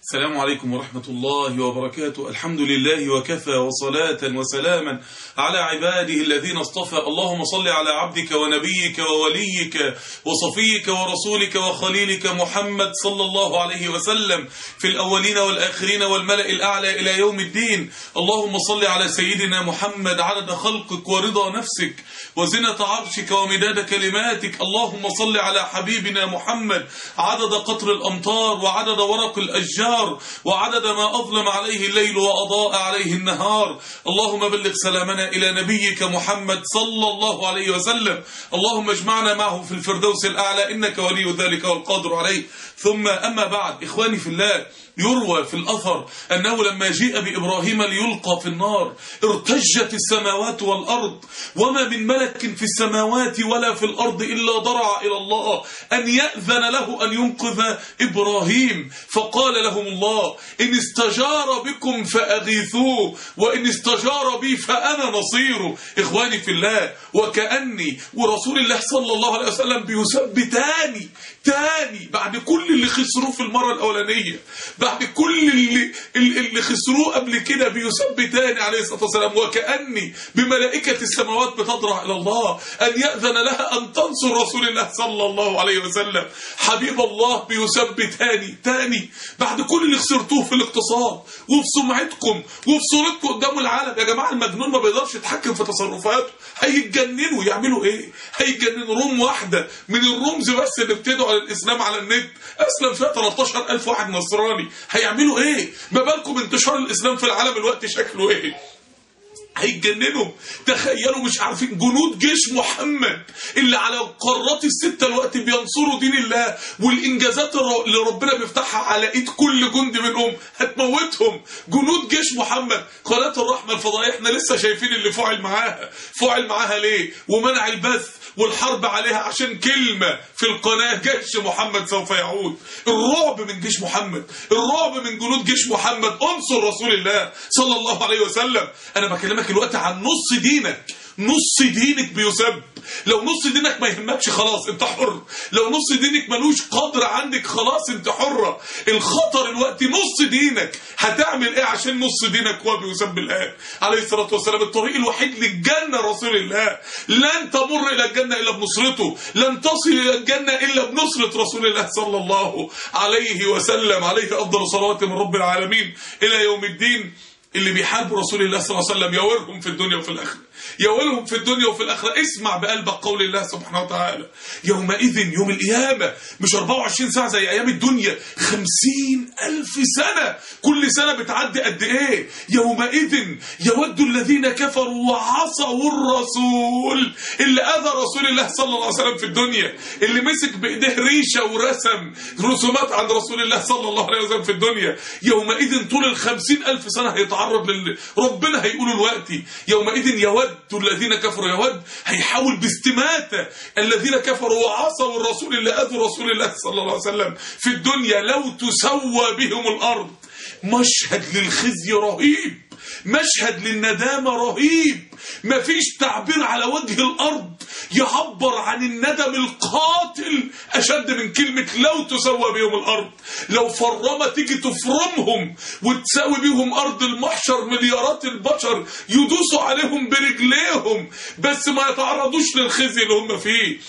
السلام عليكم ورحمة الله وبركاته الحمد لله وكفى وصلاة وسلاما على عباده الذين اصطفى اللهم صل على عبدك ونبيك ووليك وصفيك ورسولك وخليلك محمد صلى الله عليه وسلم في الأولين والآخرين والملأ الأعلى إلى يوم الدين اللهم صل على سيدنا محمد عدد خلقك ورضا نفسك وزنة عرشك ومداد كلماتك اللهم صل على حبيبنا محمد عدد قطر الأمطار وعدد ورق الأشجار وعدد ما أظلم عليه الليل وأضاء عليه النهار اللهم بلغ سلامنا إلى نبيك محمد صلى الله عليه وسلم اللهم اجمعنا معه في الفردوس الأعلى إنك ولي ذلك والقادر عليه ثم أما بعد إخواني في الله يروى في الأثر أنه لما جيء بإبراهيم ليلقى في النار ارتجت السماوات والأرض وما من ملك في السماوات ولا في الأرض إلا ضرع إلى الله أن يأذن له أن ينقذ إبراهيم فقال لهم الله إن استجار بكم فأغيثوه وإن استجار بي فأنا نصيره إخواني في الله وكأني ورسول الله صلى الله عليه وسلم بيثبتاني تاني بعد كل اللي خسروه في المرة الأولانية بعد كل اللي, اللي خسروه قبل كده بيثبتاني عليه الصلاة والسلام وكأني بملائكة السماوات بتضرع إلى الله أن يأذن لها أن تنصر رسول الله صلى الله عليه وسلم حبيب الله بيثبتاني تاني بعد كل اللي خسرتوه في الاقتصاد وفي سمعتكم وفي صورتكم قدام العالم يا جماعة المجنون ما بيقدرش يتحكم في تصرفاته هيتجننوا يعملوا ايه هيتجننوا روم واحدة من الرومز بس اللي بتدعوا للإسلام على النت أسلم فيها 13000 واحد نصراني هيعملوا ايه ما بالكم انتشار الإسلام في العالم الوقت شكله ايه هيتجننوا تخيلوا مش عارفين جنود جيش محمد اللي على القارات الستة الوقت بينصروا دين الله والإنجازات اللي ربنا بيفتحها على إيد كل جندي منهم هتموتهم جنود جيش محمد قناة الرحمة الفضائية احنا لسه شايفين اللي فعل معاها فعل معاها ليه ومنع البث والحرب عليها عشان كلمة في القناة جيش محمد سوف يعود الرعب من جيش محمد الرعب من جنود جيش محمد انصر رسول الله صلى الله عليه وسلم انا بكلمك الوقت عن نص دينك نص دينك بيسب لو نص دينك ما يهمكش خلاص انت حر لو نص دينك ملوش قدر عندك خلاص انت حرة الخطر الوقت نص دينك هتعمل ايه عشان نص دينك هو بيسب الآن عليه الصلاة والسلام الطريق الوحيد للجنة رسول الله لن تمر إلى الجنة إلا بنصرته لن تصل إلى الجنة إلا بنصرة رسول الله صلى الله عليه وسلم عليه أفضل صلوات من رب العالمين إلى يوم الدين اللي بيحاربوا رسول الله صلى الله عليه وسلم يورهم في الدنيا وفي الآخرة يولهم في الدنيا وفي الآخرة اسمع بقلبك قول الله سبحانه وتعالى يومئذ يوم القيامة مش 24 ساعة زي أيام الدنيا 50 ألف سنة كل سنة بتعدي قد إيه يومئذ يود الذين كفروا وعصوا الرسول اللي أذى رسول الله صلى الله عليه وسلم في الدنيا اللي مسك بإيديه ريشة ورسم رسومات عن رسول الله صلى الله عليه وسلم في الدنيا يومئذ طول الخمسين ألف سنة هيتعرض لل ربنا هيقول الوقت يومئذ يود الذين كفروا يود هيحاول باستماتة الذين كفروا وعصوا الرسول اللي أذوا رسول الله صلى الله عليه وسلم في الدنيا لو تسوى بهم الأرض مشهد للخزي رهيب مشهد للندامة رهيب مفيش تعبير على وجه الأرض يعبر عن الندم القاتل أشد من كلمة لو تسوى بهم الأرض لو فرمة تيجي تفرمهم وتساوي بهم أرض المحشر مليارات البشر يدوسوا عليهم برجليهم بس ما يتعرضوش للخزي اللي هم فيه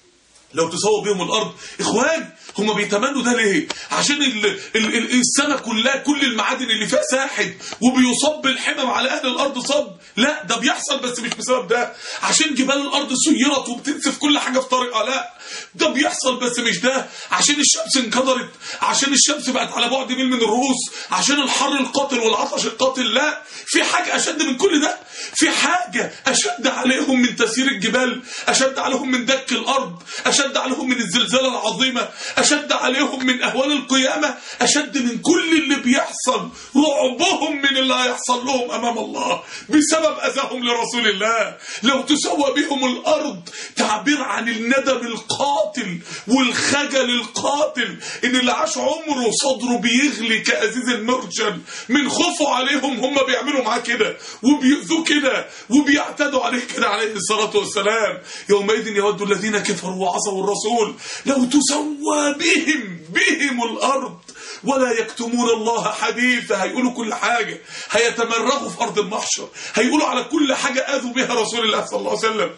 لو تسوى بهم الأرض إخوان هم بيتمنوا ده ليه عشان ال ال ال السنة كلها كل المعادن اللي فيها ساحب وبيصب الحمم على أهل الأرض صب لا ده بيحصل بس مش بسبب ده عشان جبال الأرض سيرت وبتنسف كل حاجة في طريقها لا ده بيحصل بس مش ده عشان الشمس انكدرت عشان الشمس بقت على بعد ميل من الرؤوس عشان الحر القاتل والعطش القاتل لا في حاجة أشد من كل ده في حاجة أشد عليهم من تسيير الجبال أشد عليهم من دك الأرض أشد عليهم من الزلزال العظيمة أشد عليهم من أهوال القيامة أشد من كل اللي بيحصل رعبهم من اللي هيحصل لهم أمام الله بسبب أذاهم لرسول الله لو تسوى بهم الأرض تعبير عن الندم القاتل والخجل القاتل إن اللي عاش عمره صدره بيغلي كأزيز المرجل من خوفه عليهم هم بيعملوا معاه كده وبيؤذوه كده وبيعتدوا عليه كده عليه الصلاة والسلام يومئذ يود الذين كفروا وعصوا الرسول لو تسوى بهم بهم الأرض ولا يكتمون الله حديثا هيقولوا كل حاجة هيتمرغوا في أرض المحشر هيقولوا على كل حاجة آذوا بها رسول الله صلى الله عليه وسلم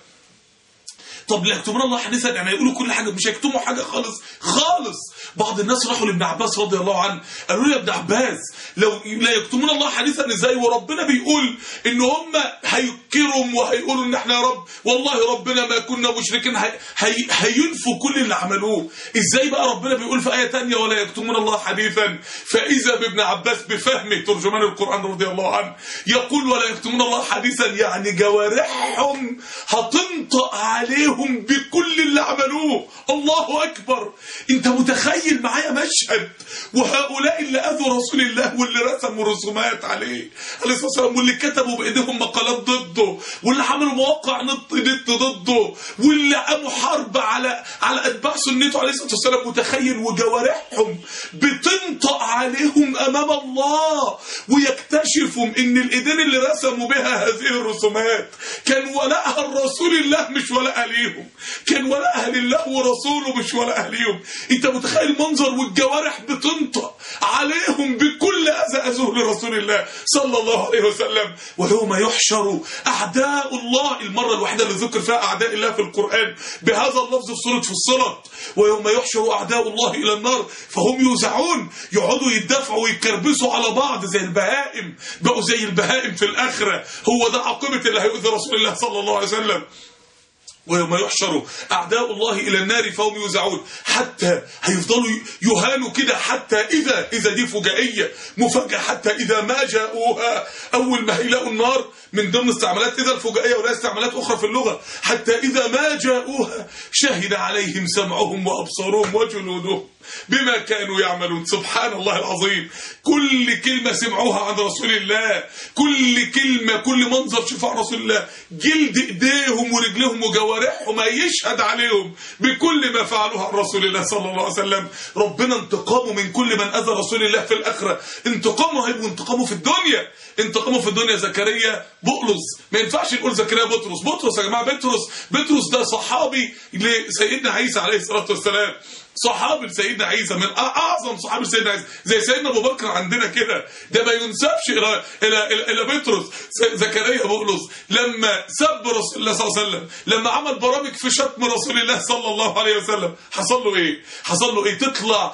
طب لا يكتمون الله حديثا يعني يقولوا كل حاجه مش هيكتموا حاجه خالص خالص بعض الناس راحوا لابن عباس رضي الله عنه قالوا له يا ابن عباس لو لا يكتمون الله حديثا ازاي وربنا بيقول ان هم هيكرم وهيقولوا ان احنا يا رب والله ربنا ما كنا مشركين هي هي هينفوا كل اللي عملوه ازاي بقى ربنا بيقول في ايه تانية ولا يكتمون الله حديثا فاذا بابن عباس بفهمه ترجمان القران رضي الله عنه يقول ولا يكتمون الله حديثا يعني جوارحهم هتنطق عليهم عليهم بكل اللي عملوه الله أكبر أنت متخيل معايا مشهد وهؤلاء اللي أذوا رسول الله واللي رسموا رسومات عليه عليه الصلاة والسلام واللي كتبوا بإيديهم مقالات ضده واللي عملوا مواقع نط نت ضده واللي قاموا حرب على على أتباع سنته عليه الصلاة والسلام متخيل وجوارحهم بتنطق عليهم أمام الله ويكتشفوا إن الإيدين اللي رسموا بها هذه الرسومات كان ولاءها الرسول الله مش ولاء ليهم كان ولاءها لله ورسوله مش ولاءها ليهم انت متخيل منظر والجوارح بتنطق عليهم بكل اذى اذوه لرسول الله صلى الله عليه وسلم ويوم يحشر اعداء الله المره الوحيده اللي ذكر فيها اعداء الله في القران بهذا اللفظ في سوره فصلت ويوم يحشر اعداء الله الى النار فهم يوزعون يقعدوا يدافعوا ويكربسوا على بعض زي البهائم بقوا زي البهائم في الاخره هو ده عاقبه اللي هيؤذي رسول الله صلى الله عليه وسلم ويوم يحشر أعداء الله إلى النار فهم يوزعون حتى هيفضلوا يهانوا كده حتى إذا إذا دي فجائية مفاجأة حتى إذا ما جاءوها أول ما هيلاقوا النار من ضمن استعمالات إذا الفجائية ولا استعمالات أخرى في اللغة حتى إذا ما جاءوها شهد عليهم سمعهم وأبصارهم وجلودهم بما كانوا يعملون سبحان الله العظيم كل كلمة سمعوها عن رسول الله كل كلمة كل منظر شافوه عن رسول الله جلد ايديهم ورجلهم وجوارحهم هيشهد عليهم بكل ما فعلوه عن رسول الله صلى الله عليه وسلم ربنا انتقامه من كل من اذى رسول الله في الاخره انتقامه هيبقى انتقامه في الدنيا انتقامه في الدنيا زكريا بطرس ما ينفعش نقول زكريا بطرس بطرس يا جماعه بطرس بطرس ده صحابي لسيدنا عيسى عليه الصلاه والسلام صحابي سيدنا عيسى من اعظم صحابي سيدنا عيسى زي سيدنا ابو بكر عندنا كده ده ما ينسبش الى الى الى, إلى بطرس زكريا بولس لما سب رسول الله صلى الله عليه وسلم لما عمل برامج في شتم رسول الله صلى الله عليه وسلم حصل له ايه حصل له ايه تطلع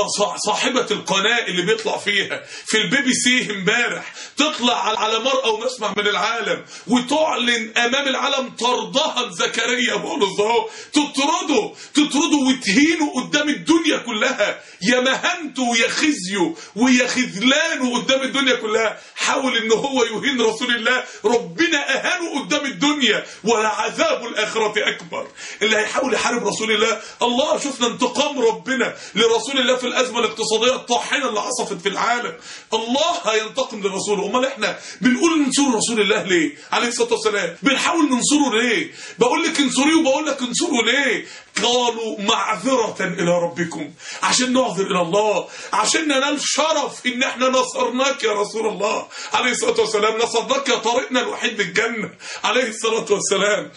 صاحبه القناه اللي بيطلع فيها في البي بي سي امبارح تطلع على مرأى ومسمع من العالم وتعلن امام العالم طردها لزكريا بولس اهو تطرده تطرده وتهينه قدام الدنيا كلها يا مهانته ويا خزيه ويا خذلانه قدام الدنيا كلها حاول ان هو يهين رسول الله ربنا اهانه قدام الدنيا ولعذاب الاخره اكبر اللي هيحاول يحارب رسول الله الله شفنا انتقام ربنا لرسول الله في الازمه الاقتصاديه الطاحنه اللي عصفت في العالم الله هينتقم لرسوله امال احنا بنقول ننصر رسول الله ليه عليه الصلاه والسلام بنحاول ننصره ليه بقول لك انصريه وبقول لك انصره ليه قالوا معذرة إلى ربكم عشان نعذر إلى الله عشان ننال شرف إن احنا نصرناك يا رسول الله عليه الصلاة والسلام نصرناك يا طريقنا الوحيد للجنة عليه الصلاة والسلام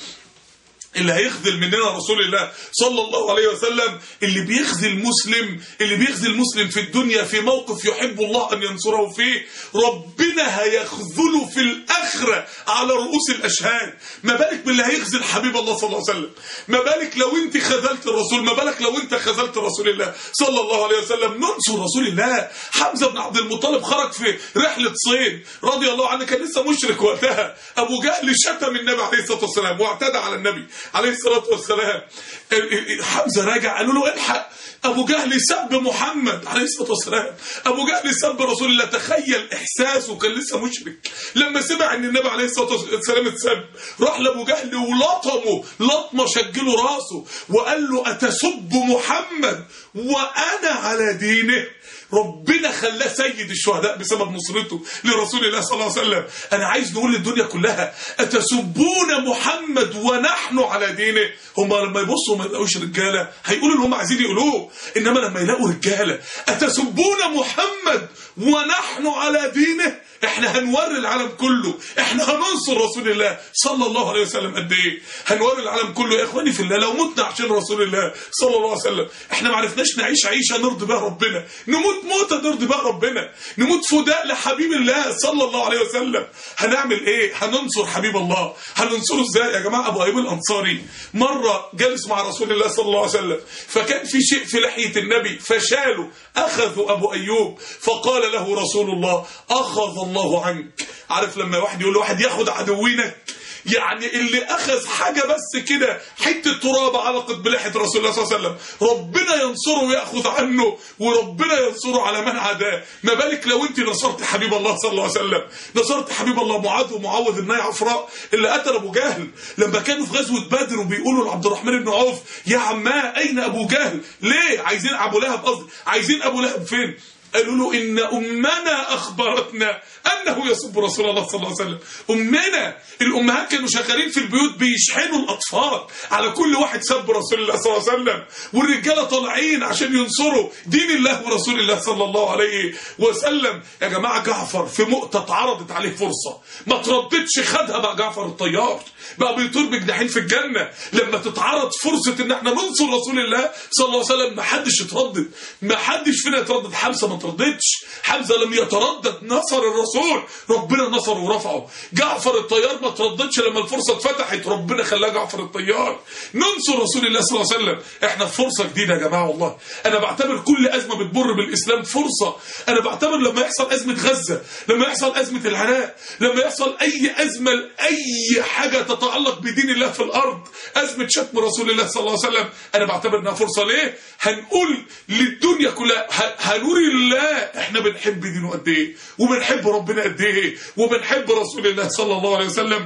اللي هيخذل مننا رسول الله صلى الله عليه وسلم اللي بيخذل مسلم اللي بيخذل مسلم في الدنيا في موقف يحب الله ان ينصره فيه ربنا هيخذله في الاخره على رؤوس الاشهاد ما بالك باللي هيخذل حبيب الله صلى الله عليه وسلم ما بالك لو انت خذلت الرسول ما بالك لو انت خذلت رسول الله صلى الله عليه وسلم ننصر رسول الله حمزه بن عبد المطلب خرج في رحله صيد رضي الله عنه كان لسه مشرك وقتها ابو جهل شتم النبي عليه الصلاه والسلام واعتدى على النبي عليه الصلاة والسلام حمزة راجع قالوا له الحق أبو جهل سب محمد عليه الصلاة والسلام أبو جهل سب رسول الله تخيل إحساسه كان لسه مشرك لما سمع أن النبي عليه الصلاة والسلام اتسب راح لأبو جهل ولطمه لطمة شجله راسه وقال له أتسب محمد وأنا على دينه ربنا خلاه سيد الشهداء بسبب نصرته لرسول الله صلى الله عليه وسلم انا عايز نقول للدنيا كلها اتسبون محمد ونحن على دينه هم لما يبصوا ما يلاقوش رجاله هيقولوا اللي هم عايزين يقولوه انما لما يلاقوا رجاله اتسبون محمد ونحن على دينه احنا هنوري العالم كله احنا هننصر رسول الله صلى الله عليه وسلم قد ايه هنوري العالم كله يا اخواني في الله لو متنا عشان رسول الله صلى الله عليه وسلم احنا ما عرفناش نعيش عيشه نرضي بها ربنا نموت موته نرضي بها ربنا نموت فداء لحبيب الله صلى الله عليه وسلم هنعمل ايه هننصر حبيب الله هننصره ازاي يا جماعه ابو ايوب الانصاري مره جالس مع رسول الله صلى الله عليه وسلم فكان في شيء في لحيه النبي فشاله اخذوا ابو ايوب فقال له رسول الله اخذ الله عنك عارف لما واحد يقول لواحد ياخد عدوينك يعني اللي اخذ حاجه بس كده حته تراب علقت بلحيه رسول الله صلى الله عليه وسلم ربنا ينصره وياخذ عنه وربنا ينصره على من عداه ما بالك لو انت نصرت حبيب الله صلى الله عليه وسلم نصرت حبيب الله معاذ ومعوذ بن عفراء اللي قتل ابو جهل لما كانوا في غزوه بدر وبيقولوا لعبد الرحمن بن عوف يا عماه اين ابو جهل ليه عايزين ابو لهب قصدي عايزين ابو لهب فين قالوا له إن أمنا أخبرتنا أنه يسب رسول الله صلى الله عليه وسلم أمنا الأمهات كانوا شغالين في البيوت بيشحنوا الأطفال على كل واحد سب رسول الله صلى الله عليه وسلم والرجالة طالعين عشان ينصروا دين الله ورسول الله صلى الله عليه وسلم يا جماعة جعفر في مؤتة اتعرضت عليه فرصة ما ترددش خدها بقى جعفر الطيار بقى بيطير بجناحين في الجنة لما تتعرض فرصة ان احنا ننصر رسول الله صلى الله عليه وسلم ما حدش يتردد ما حدش فينا يتردد حمزة ما ترددش حمزة لم يتردد نصر الرسول ربنا نصر ورفعه جعفر الطيار ما ترددش لما الفرصة اتفتحت ربنا خلاه جعفر الطيار ننصر رسول الله صلى الله عليه وسلم احنا في فرصة جديدة يا جماعة والله انا بعتبر كل ازمة بتمر بالاسلام فرصة انا بعتبر لما يحصل ازمة غزة لما يحصل ازمة العراق لما يحصل اي ازمة لاي حاجة تتعلق بدين الله في الارض ازمة شتم رسول الله صلى الله عليه وسلم انا بعتبر انها فرصة ليه هنقول للدنيا كلها ه- هنوري الله احنا بنحب دينه قد ايه وبنحب ربنا قد ايه وبنحب رسول الله صلى الله عليه وسلم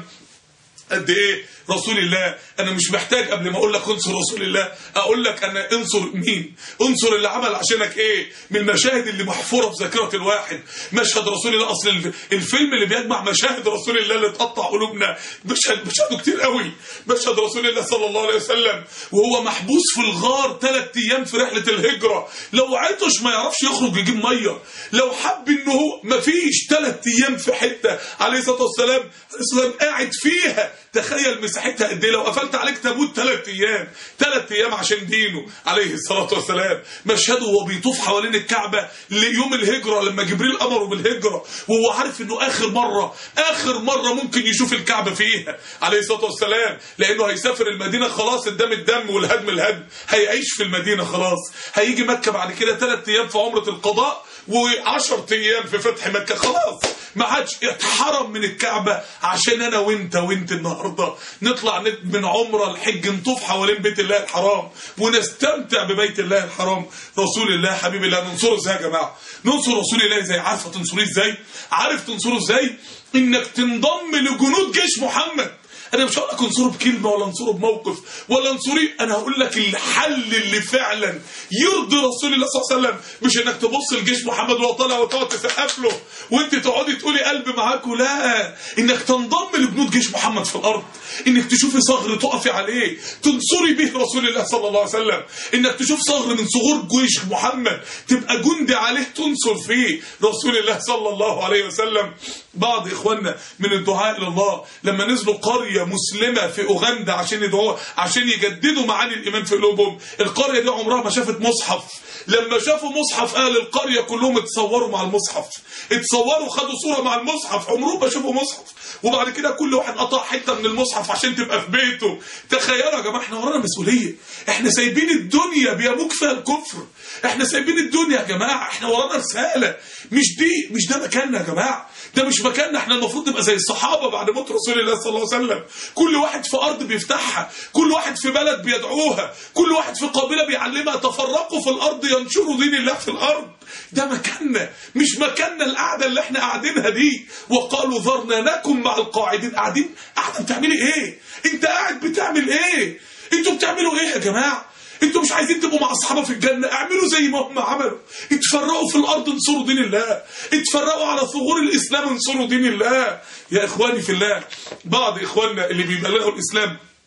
قد ايه رسول الله انا مش محتاج قبل ما اقول لك انصر رسول الله اقول لك انا انصر مين انصر اللي عمل عشانك ايه من المشاهد اللي محفوره في ذاكره الواحد مشهد رسول الله اصل الف- الفيلم اللي بيجمع مشاهد رسول الله اللي تقطع قلوبنا مشهد مشاهده كتير قوي مشهد رسول الله صلى الله عليه وسلم وهو محبوس في الغار ثلاث ايام في رحله الهجره لو عطش ما يعرفش يخرج يجيب ميه لو حب انه هو مفيش ثلاث ايام في حته عليه الصلاه والسلام عليه الصلاه والسلام قاعد فيها تخيل مساحتها قد ايه لو قفلت عليك تموت ثلاث ايام ثلاث ايام عشان دينه عليه الصلاه والسلام مشهده وهو بيطوف حوالين الكعبه ليوم الهجره لما جبريل امره بالهجره وهو عارف انه اخر مره اخر مره ممكن يشوف الكعبه فيها عليه الصلاه والسلام لانه هيسافر المدينه خلاص الدم الدم والهدم الهدم هيعيش في المدينه خلاص هيجي مكه بعد كده ثلاث ايام في عمره القضاء و10 ايام في فتح مكه خلاص ما عادش اتحرم من الكعبه عشان انا وانت وانت النهارده نطلع ن- من عمره الحج نطوف حوالين بيت الله الحرام ونستمتع ببيت الله الحرام رسول الله حبيب الله ننصره ازاي يا جماعه ننصر رسول الله ازاي عارفه تنصريه ازاي عارف تنصره ازاي انك تنضم لجنود جيش محمد انا مش هقول لك انصره بكلمه ولا انصره بموقف ولا انصريه انا هقول لك الحل اللي فعلا يرضي رسول الله صلى الله عليه وسلم مش انك تبص لجيش محمد وهو طالع وتقعد تسقف له وانت تقعدي تقولي قلب معاك لا انك تنضم لجنود جيش محمد في الارض انك تشوفي صغر تقفي عليه تنصري به رسول الله صلى الله عليه وسلم انك تشوف صغر من صغور جيش محمد تبقى جندي عليه تنصر فيه رسول الله صلى الله عليه وسلم بعض اخواننا من الدعاء الى الله لما نزلوا قريه مسلمه في اوغندا عشان يدعوا عشان يجددوا معاني الايمان في قلوبهم القريه دي عمرها ما شافت مصحف لما شافوا مصحف اهل القريه كلهم اتصوروا مع المصحف اتصوروا خدوا صوره مع المصحف عمرهم ما شافوا مصحف وبعد كده كل واحد قطع حته من المصحف عشان تبقى في بيته تخيلوا يا جماعه احنا ورانا مسؤوليه احنا سايبين الدنيا بيموج فيها الكفر احنا سايبين الدنيا يا جماعه احنا ورانا رساله مش دي مش ده مكاننا يا جماعه ده مش مكاننا احنا المفروض نبقى زي الصحابه بعد موت رسول الله صلى الله عليه وسلم كل واحد في ارض بيفتحها كل واحد في بلد بيدعوها كل واحد في قبيله بيعلمها تفرقوا في الارض ينشروا دين الله في الارض ده مكاننا مش مكاننا القعده اللي احنا قاعدينها دي وقالوا ذرنا نكن مع القاعدين قاعدين قاعده بتعملي ايه انت قاعد بتعمل ايه انتوا بتعملوا ايه يا جماعه انتوا مش عايزين تبقوا مع اصحابه في الجنه اعملوا زي ما هم عملوا اتفرقوا في الارض انصروا دين الله اتفرقوا على ثغور الاسلام انصروا دين الله يا اخواني في الله بعض اخواننا اللي بيبلغوا الاسلام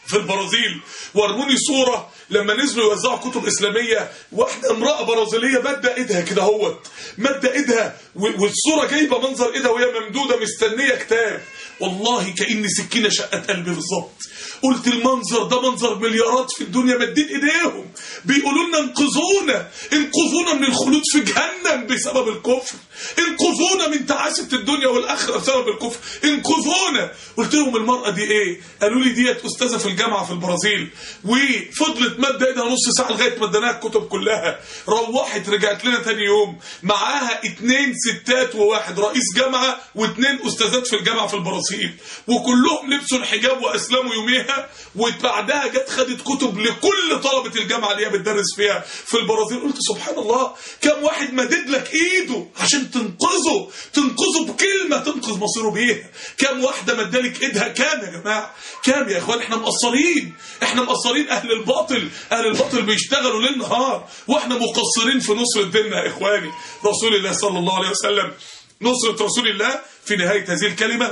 في البرازيل وروني صورة لما نزلوا يوزعوا كتب إسلامية واحدة امرأة برازيلية مادة إيدها كده هوت مادة إيدها و- والصورة جايبة منظر إيدها وهي ممدودة مستنية كتاب والله كأن سكينة شقت قلبي بالظبط قلت المنظر ده منظر مليارات في الدنيا مدين ايديهم بيقولوا لنا انقذونا انقذونا من الخلود في جهنم بسبب الكفر انقذونا من تعاسة الدنيا والآخرة بسبب الكفر انقذونا قلت لهم المرأة دي ايه قالوا لي ديت أستاذة في الجامعة في البرازيل وفضلت مادة ايدها نص ساعة لغاية ما اديناها الكتب كلها روحت رجعت لنا تاني يوم معاها اتنين ستات وواحد رئيس جامعة واتنين أستاذات في الجامعة في البرازيل وكلهم لبسوا الحجاب وأسلموا يوميها وبعدها جت خدت كتب لكل طلبة الجامعة اللي هي بتدرس فيها في البرازيل قلت سبحان الله كم واحد مدد لك ايده عشان تنقذه تنقذه بكلمة تنقذ مصيره بيها كم واحدة مدالك ايدها كام يا جماعة كام يا اخوان احنا مقصرين احنا مقصرين اهل الباطل اهل الباطل بيشتغلوا ليل نهار واحنا مقصرين في نصرة ديننا يا اخواني رسول الله صلى الله عليه وسلم نصرة رسول الله في نهاية هذه الكلمة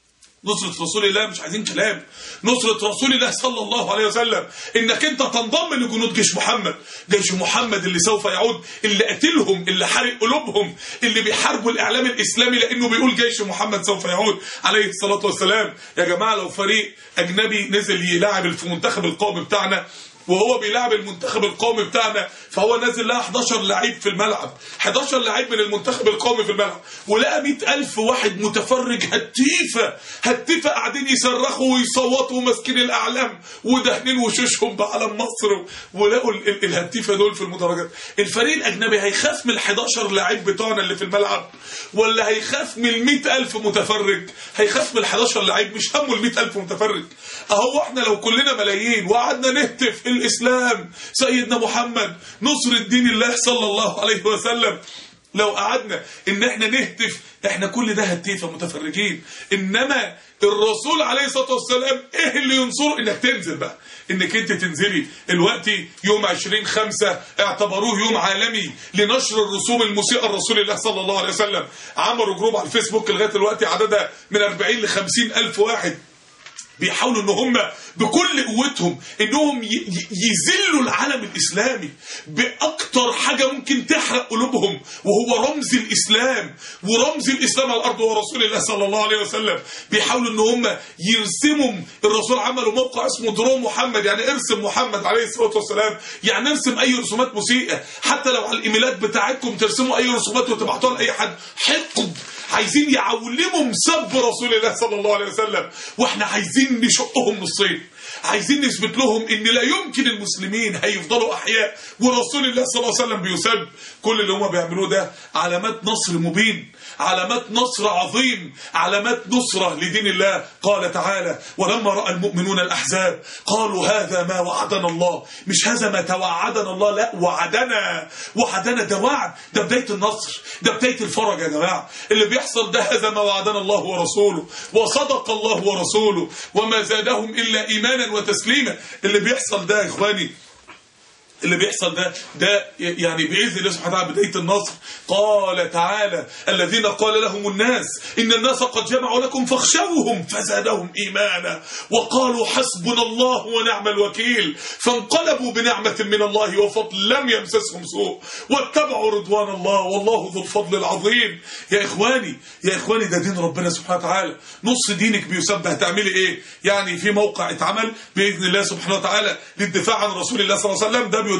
نصرة رسول الله مش عايزين كلام نصرة رسول الله صلى الله عليه وسلم انك انت تنضم لجنود جيش محمد جيش محمد اللي سوف يعود اللي قتلهم اللي حرق قلوبهم اللي بيحاربوا الاعلام الاسلامي لانه بيقول جيش محمد سوف يعود عليه الصلاة والسلام يا جماعة لو فريق اجنبي نزل يلاعب في المنتخب القومي بتاعنا وهو بيلعب المنتخب القومي بتاعنا فهو نازل لها 11 لعيب في الملعب 11 لعيب من المنتخب القومي في الملعب ولقى 100000 واحد متفرج هتيفه هتيفه قاعدين يصرخوا ويصوتوا وماسكين الاعلام ودهنين وشوشهم بعلم مصر ولقوا ال- ال- الهتيفه دول في المدرجات الفريق الاجنبي هيخاف من ال 11 لعيب بتوعنا اللي في الملعب ولا هيخاف من ال 100000 متفرج هيخاف من ال 11 لعيب مش همه ال 100000 متفرج اهو احنا لو كلنا ملايين وقعدنا نهتف الاسلام سيدنا محمد نصر الدين الله صلى الله عليه وسلم لو قعدنا ان احنا نهتف احنا كل ده هتيفه متفرجين انما الرسول عليه الصلاه والسلام ايه اللي ينصره انك تنزل بقى انك انت تنزلي الوقت يوم 20 5 اعتبروه يوم عالمي لنشر الرسوم المسيئه لرسول الله صلى الله عليه وسلم عملوا جروب على الفيسبوك لغايه دلوقتي عددها من 40 ل 50 الف واحد بيحاولوا ان هم بكل قوتهم انهم ي- ي- يذلوا العالم الاسلامي باكتر حاجه ممكن تحرق قلوبهم وهو رمز الاسلام ورمز الاسلام على الارض هو رسول الله صلى الله عليه وسلم بيحاولوا ان هم يرسموا الرسول عملوا موقع اسمه درو محمد يعني ارسم محمد عليه الصلاه والسلام يعني ارسم اي رسومات مسيئه حتى لو على الايميلات بتاعتكم ترسموا اي رسومات وتبعتوها لاي حد حقد عايزين يعلموا سب رسول الله صلى الله عليه وسلم واحنا عايزين نشقهم نصين عايزين نثبت لهم ان لا يمكن المسلمين هيفضلوا احياء ورسول الله صلى الله عليه وسلم بيسب كل اللي هم بيعملوه ده علامات نصر مبين علامات نصر عظيم علامات نصرة لدين الله قال تعالى ولما رأى المؤمنون الأحزاب قالوا هذا ما وعدنا الله مش هذا ما توعدنا الله لا وعدنا وعدنا ده وعد ده بداية النصر ده بداية الفرج يا جماعة اللي بيحصل ده هذا ما وعدنا الله ورسوله وصدق الله ورسوله وما زادهم إلا إيمانا وتسليما اللي بيحصل ده يا إخواني اللي بيحصل ده ده يعني باذن الله سبحانه وتعالى بدايه النصر قال تعالى الذين قال لهم الناس ان الناس قد جمعوا لكم فاخشوهم فزادهم ايمانا وقالوا حسبنا الله ونعم الوكيل فانقلبوا بنعمه من الله وفضل لم يمسسهم سوء واتبعوا رضوان الله والله ذو الفضل العظيم يا اخواني يا اخواني ده دين ربنا سبحانه وتعالى نص دينك بيسبح هتعملي ايه يعني في موقع اتعمل باذن الله سبحانه وتعالى للدفاع عن رسول الله صلى الله عليه وسلم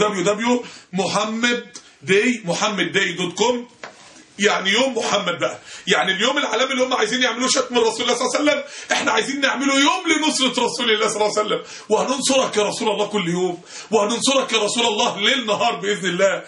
www.muhammaddday.com يعني يوم محمد بقى يعني اليوم العالمي اللي هم عايزين يعملوه شتم الرسول الله صلى الله عليه وسلم احنا عايزين نعمله يوم لنصرة رسول الله صلى الله عليه وسلم وهننصرك يا رسول الله كل يوم وهننصرك يا رسول الله ليل نهار باذن الله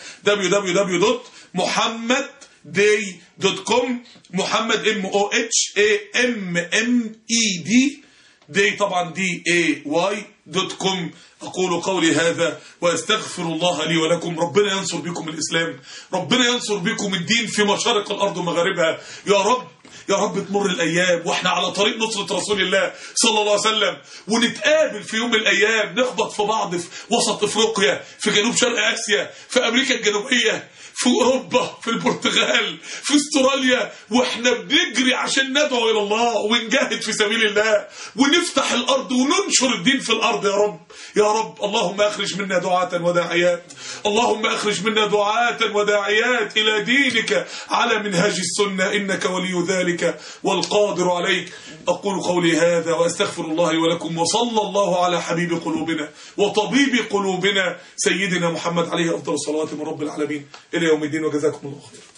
www.muhammaddday.com محمد ام او اتش اي ام ام اي دي دي طبعا دي اي واي دوت كوم اقول قولي هذا واستغفر الله لي ولكم ربنا ينصر بكم الاسلام ربنا ينصر بكم الدين في مشارق الارض ومغاربها يا رب يا رب تمر الايام واحنا على طريق نصرة رسول الله صلى الله عليه وسلم ونتقابل في يوم من الايام نخبط في بعض في وسط افريقيا في جنوب شرق اسيا في امريكا الجنوبيه في اوروبا في البرتغال في استراليا واحنا بنجري عشان ندعو الى الله ونجاهد في سبيل الله ونفتح الارض وننشر الدين في الارض يا رب يا رب اللهم اخرج منا دعاة وداعيات اللهم اخرج منا دعاة وداعيات الى دينك على منهاج السنة انك ولي ذلك والقادر عليك اقول قولي هذا واستغفر الله لي ولكم وصلى الله على حبيب قلوبنا وطبيب قلوبنا سيدنا محمد عليه افضل الصلوات من رب العالمين الى يوم الدين وجزاكم الله خير